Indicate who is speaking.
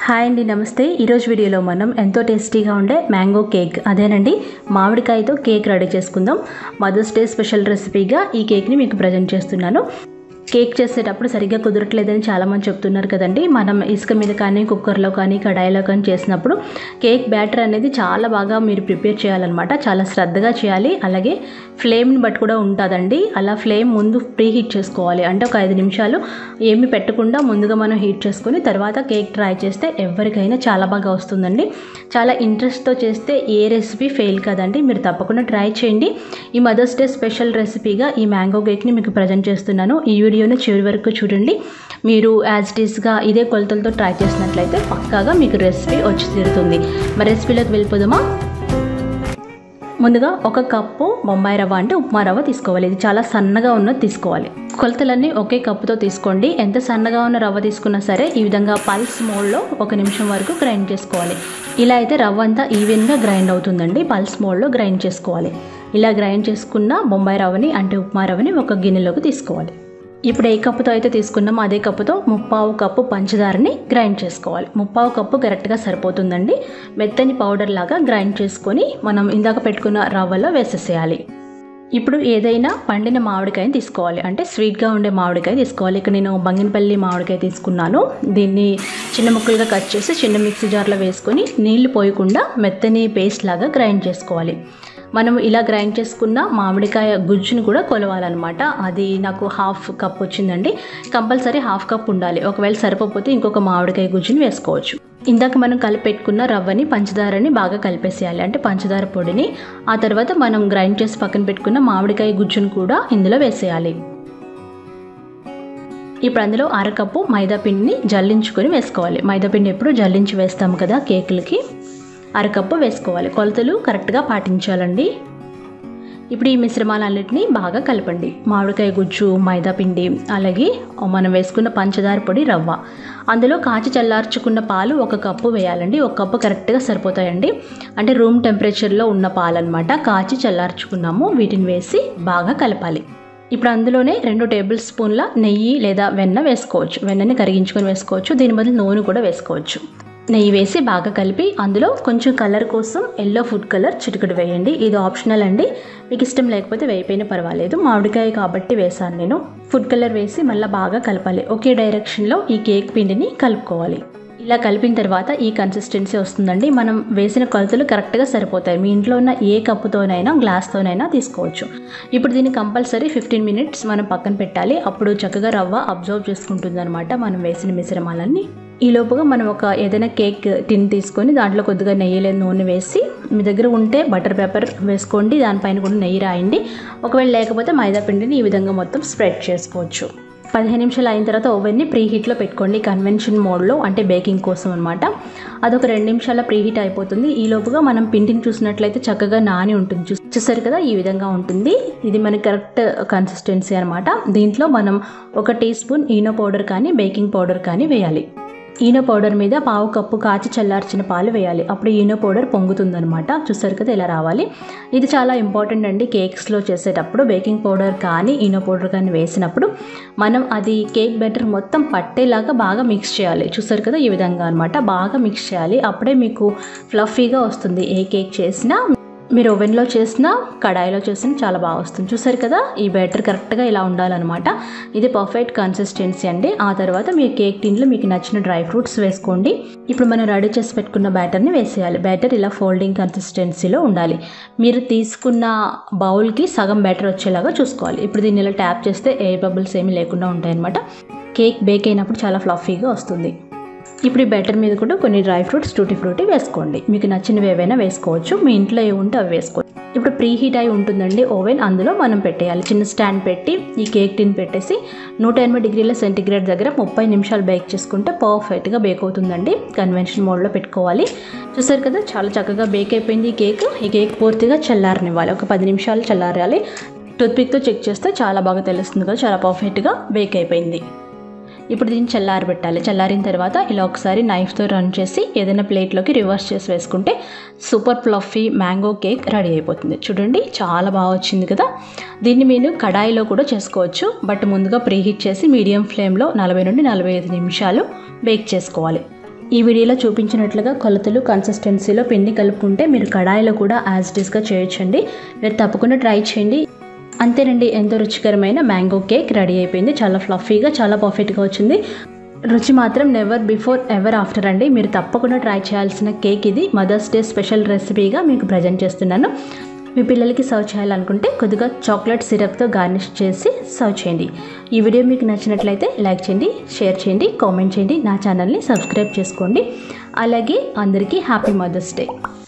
Speaker 1: hi అండి నమస్తే ఈరోజు వీడియోలో మనం ఎంతో టేస్టీగా ఉండే మ్యాంగో కేక్ అదేనండి మామిడికాయతో కేక్ రెడీ చేసుకుందాం మదర్స్ డే స్పెషల్ రెసిపీగా ఈ కేక్ని మీకు ప్రజెంట్ చేస్తున్నాను కేక్ చేసేటప్పుడు సరిగ్గా కుదరట్లేదని చాలామంది చెప్తున్నారు కదండి మనం ఇసుక మీద కానీ కుక్కర్లో కానీ కడాయిలో కానీ చేసినప్పుడు కేక్ బ్యాటర్ అనేది చాలా బాగా మీరు ప్రిపేర్ చేయాలన్నమాట చాలా శ్రద్ధగా చేయాలి అలాగే ఫ్లేమ్ని బట్టి కూడా ఉంటుందండి అలా ఫ్లేమ్ ముందు ప్రీ హీట్ చేసుకోవాలి అంటే ఒక ఐదు నిమిషాలు ఏమి పెట్టకుండా ముందుగా మనం హీట్ చేసుకొని తర్వాత కేక్ ట్రై చేస్తే ఎవరికైనా చాలా బాగా వస్తుందండి చాలా ఇంట్రెస్ట్తో చేస్తే ఏ రెసిపీ ఫెయిల్ కదండి మీరు తప్పకుండా ట్రై చేయండి ఈ మదర్స్ డే స్పెషల్ రెసిపీగా ఈ మ్యాంగో కేక్ని మీకు ప్రజెంట్ చేస్తున్నాను ఈ వీడియోని చివరి వరకు చూడండి మీరు యాజ్ ఇట్ ఈస్గా ఇదే కొలతలతో ట్రై చేసినట్లయితే పక్కాగా మీకు రెసిపీ వచ్చి తీరుతుంది మరి రెసిపీలోకి వెళ్ళిపోదామా ముందుగా ఒక కప్పు బొంబాయి రవ్వ అంటే ఉప్మా రవ్వ తీసుకోవాలి ఇది చాలా సన్నగా ఉన్నది తీసుకోవాలి కొలతలన్నీ ఒకే కప్పుతో తీసుకోండి ఎంత సన్నగా ఉన్న రవ్వ తీసుకున్నా సరే ఈ విధంగా పల్స్ మోడ్లో ఒక నిమిషం వరకు గ్రైండ్ చేసుకోవాలి ఇలా అయితే రవ్వ అంతా ఈవెన్గా గ్రైండ్ అవుతుందండి పల్స్ మోడ్లో గ్రైండ్ చేసుకోవాలి ఇలా గ్రైండ్ చేసుకున్న బొంబాయి రవ్వని అంటే ఉప్మా రవ్వని ఒక గిన్నెలోకి తీసుకోవాలి ఇప్పుడు ఏ కప్పుతో అయితే తీసుకున్నామో అదే కప్పుతో ముప్పావు కప్పు పంచదారని గ్రైండ్ చేసుకోవాలి ముప్పావు కప్పు కరెక్ట్గా సరిపోతుందండి మెత్తని పౌడర్ లాగా గ్రైండ్ చేసుకొని మనం ఇందాక పెట్టుకున్న రవ్వలో వేసేసేయాలి ఇప్పుడు ఏదైనా పండిన మామిడికాయని తీసుకోవాలి అంటే స్వీట్గా ఉండే మామిడికాయ తీసుకోవాలి ఇక్కడ నేను బంగినపల్లి మామిడికాయ తీసుకున్నాను దీన్ని చిన్న ముక్కలుగా కట్ చేసి చిన్న మిక్సీ జార్లో వేసుకొని నీళ్లు పోయకుండా మెత్తని పేస్ట్ లాగా గ్రైండ్ చేసుకోవాలి మనం ఇలా గ్రైండ్ చేసుకున్న మామిడికాయ గుజ్జుని కూడా కొలవాలన్నమాట అది నాకు హాఫ్ కప్ వచ్చిందండి కంపల్సరీ హాఫ్ కప్ ఉండాలి ఒకవేళ సరిపోతే ఇంకొక మామిడికాయ గుజ్జుని వేసుకోవచ్చు ఇందాక మనం కలిపెట్టుకున్న రవ్వని పంచదారని బాగా కలిపేసేయాలి అంటే పంచదార పొడిని ఆ తర్వాత మనం గ్రైండ్ చేసి పక్కన పెట్టుకున్న మామిడికాయ గుజ్జును కూడా ఇందులో వేసేయాలి ఇప్పుడు అందులో అరకప్పు మైదా పిండిని జల్లించుకొని వేసుకోవాలి మైదా పిండి ఎప్పుడు జల్లించి వేస్తాం కదా కేకులకి అరకప్పు వేసుకోవాలి కొలతలు కరెక్ట్గా పాటించాలండి ఇప్పుడు ఈ మిశ్రమాలన్నింటినీ బాగా కలపండి మామిడికాయ గుజ్జు మైదా పిండి అలాగే మనం వేసుకున్న పంచదార పొడి రవ్వ అందులో కాచి చల్లార్చుకున్న పాలు ఒక కప్పు వేయాలండి ఒక కప్పు కరెక్ట్గా సరిపోతాయండి అంటే రూమ్ టెంపరేచర్లో ఉన్న పాలు అనమాట కాచి చల్లార్చుకున్నాము వీటిని వేసి బాగా కలపాలి ఇప్పుడు అందులోనే రెండు టేబుల్ స్పూన్ల నెయ్యి లేదా వెన్న వేసుకోవచ్చు వెన్నని కరిగించుకొని వేసుకోవచ్చు దీని బదులు నూనె కూడా వేసుకోవచ్చు నెయ్యి వేసి బాగా కలిపి అందులో కొంచెం కలర్ కోసం ఎల్లో ఫుడ్ కలర్ చిటికడు వేయండి ఇది ఆప్షనల్ అండి మీకు ఇష్టం లేకపోతే వేయిపోయినా పర్వాలేదు మామిడికాయ కాబట్టి వేసాను నేను ఫుడ్ కలర్ వేసి మళ్ళీ బాగా కలపాలి ఒకే డైరెక్షన్లో ఈ కేక్ పిండిని కలుపుకోవాలి ఇలా కలిపిన తర్వాత ఈ కన్సిస్టెన్సీ వస్తుందండి మనం వేసిన కొలతలు కరెక్ట్గా సరిపోతాయి మీ ఇంట్లో ఉన్న ఏ కప్పుతోనైనా గ్లాస్తోనైనా తీసుకోవచ్చు ఇప్పుడు దీన్ని కంపల్సరీ ఫిఫ్టీన్ మినిట్స్ మనం పక్కన పెట్టాలి అప్పుడు చక్కగా రవ్వ అబ్జర్వ్ చేసుకుంటుంది అనమాట మనం వేసిన మిశ్రమాలన్నీ ఈ లోపుగా మనం ఒక ఏదైనా కేక్ టిన్ తీసుకొని దాంట్లో కొద్దిగా నెయ్యి లేదా నూనె వేసి మీ దగ్గర ఉంటే బటర్ పేపర్ వేసుకోండి దానిపైన కూడా నెయ్యి రాయండి ఒకవేళ లేకపోతే మైదా పిండిని ఈ విధంగా మొత్తం స్ప్రెడ్ చేసుకోవచ్చు పదిహేను నిమిషాలు అయిన తర్వాత ఓవెన్ని ప్రీ హీట్లో పెట్టుకోండి కన్వెన్షన్ మోడ్లో అంటే బేకింగ్ కోసం అనమాట అదొక రెండు నిమిషాల ప్రీ హీట్ అయిపోతుంది ఈ లోపుగా మనం పిండిని చూసినట్లయితే చక్కగా నాని ఉంటుంది చూ చూసారు కదా ఈ విధంగా ఉంటుంది ఇది మనకి కరెక్ట్ కన్సిస్టెన్సీ అనమాట దీంట్లో మనం ఒక టీ స్పూన్ ఈనో పౌడర్ కానీ బేకింగ్ పౌడర్ కానీ వేయాలి ఈనో పౌడర్ మీద పావు కప్పు కాచి చల్లార్చిన పాలు వేయాలి అప్పుడు ఈనో పౌడర్ పొంగుతుందనమాట చూసారు కదా ఇలా రావాలి ఇది చాలా ఇంపార్టెంట్ అండి కేక్స్లో చేసేటప్పుడు బేకింగ్ పౌడర్ కానీ ఈనో పౌడర్ కానీ వేసినప్పుడు మనం అది కేక్ బ్యాటర్ మొత్తం పట్టేలాగా బాగా మిక్స్ చేయాలి చూసారు కదా ఈ విధంగా అనమాట బాగా మిక్స్ చేయాలి అప్పుడే మీకు ఫ్లఫీగా వస్తుంది ఏ కేక్ చేసినా మీరు ఓవెన్లో చేసినా కడాయిలో చేసినా చాలా బాగా వస్తుంది చూసారు కదా ఈ బ్యాటర్ కరెక్ట్గా ఇలా ఉండాలన్నమాట ఇది పర్ఫెక్ట్ కన్సిస్టెన్సీ అండి ఆ తర్వాత మీ కేక్ టిన్లో మీకు నచ్చిన డ్రై ఫ్రూట్స్ వేసుకోండి ఇప్పుడు మనం రెడీ చేసి పెట్టుకున్న బ్యాటర్ని వేసేయాలి బ్యాటర్ ఇలా ఫోల్డింగ్ కన్సిస్టెన్సీలో ఉండాలి మీరు తీసుకున్న బౌల్కి సగం బ్యాటర్ వచ్చేలాగా చూసుకోవాలి ఇప్పుడు దీన్ని ఇలా ట్యాప్ చేస్తే ఎయిర్ బబుల్స్ ఏమీ లేకుండా ఉంటాయన్నమాట కేక్ బేక్ అయినప్పుడు చాలా ఫ్లఫీగా వస్తుంది ఇప్పుడు ఈ బ్యాటర్ మీద కూడా కొన్ని డ్రై ఫ్రూట్స్ టూటీ ఫ్రూటీ వేసుకోండి మీకు నచ్చినవి ఏవైనా వేసుకోవచ్చు మీ ఇంట్లో ఏ ఉంటే అవి వేసుకోవచ్చు ఇప్పుడు ప్రీ హీట్ అయి ఉంటుందండి ఓవెన్ అందులో మనం పెట్టేయాలి చిన్న స్టాండ్ పెట్టి ఈ కేక్ టిన్ పెట్టేసి నూట ఎనభై డిగ్రీల సెంటిగ్రేడ్ దగ్గర ముప్పై నిమిషాలు బేక్ చేసుకుంటే పర్ఫెక్ట్గా బేక్ అవుతుందండి కన్వెన్షన్ మోడ్లో పెట్టుకోవాలి చూసారు కదా చాలా చక్కగా బేక్ అయిపోయింది ఈ కేక్ ఈ కేక్ పూర్తిగా చల్లారనివ్వాలి ఒక పది నిమిషాలు చల్లారాలి టూత్పిక్తో చెక్ చేస్తే చాలా బాగా తెలుస్తుంది కదా చాలా పర్ఫెక్ట్గా బేక్ అయిపోయింది ఇప్పుడు దీన్ని చల్లారి పెట్టాలి చల్లారిన తర్వాత ఇలా ఒకసారి నైఫ్తో రన్ చేసి ఏదైనా ప్లేట్లోకి రివర్స్ చేసి వేసుకుంటే super fluffy mango cake ready అయిపోతుంది చూడండి చాలా బాగా వచ్చింది కదా దీన్ని మీరు కడాయిలో కూడా చేసుకోవచ్చు బట్ ముందుగా ప్రీహీట్ చేసి మీడియం ఫ్లేమ్లో నలభై నుండి నలభై ఐదు నిమిషాలు బేక్ చేసుకోవాలి ఈ వీడియోలో చూపించినట్లుగా కొలతలు కన్సిస్టెన్సీలో పిండి కలుపుకుంటే మీరు కడాయిలో కూడా యాజ్ ఇట్స్గా చేయొచ్చండి మీరు తప్పకుండా ట్రై చేయండి అంతేనండి ఎంతో రుచికరమైన మ్యాంగో కేక్ రెడీ అయిపోయింది చాలా ఫ్లఫీగా చాలా పర్ఫెక్ట్గా వచ్చింది రుచి మాత్రం నెవర్ బిఫోర్ ఎవర్ ఆఫ్టర్ అండి మీరు తప్పకుండా ట్రై చేయాల్సిన కేక్ ఇది మదర్స్ డే స్పెషల్ రెసిపీగా మీకు ప్రజెంట్ చేస్తున్నాను మీ పిల్లలకి సర్వ్ చేయాలనుకుంటే కొద్దిగా చాక్లెట్ సిరప్తో గార్నిష్ చేసి సర్వ్ చేయండి ఈ వీడియో మీకు నచ్చినట్లయితే లైక్ చేయండి షేర్ చేయండి కామెంట్ చేయండి నా ఛానల్ని సబ్స్క్రైబ్ చేసుకోండి అలాగే అందరికీ హ్యాపీ మదర్స్ డే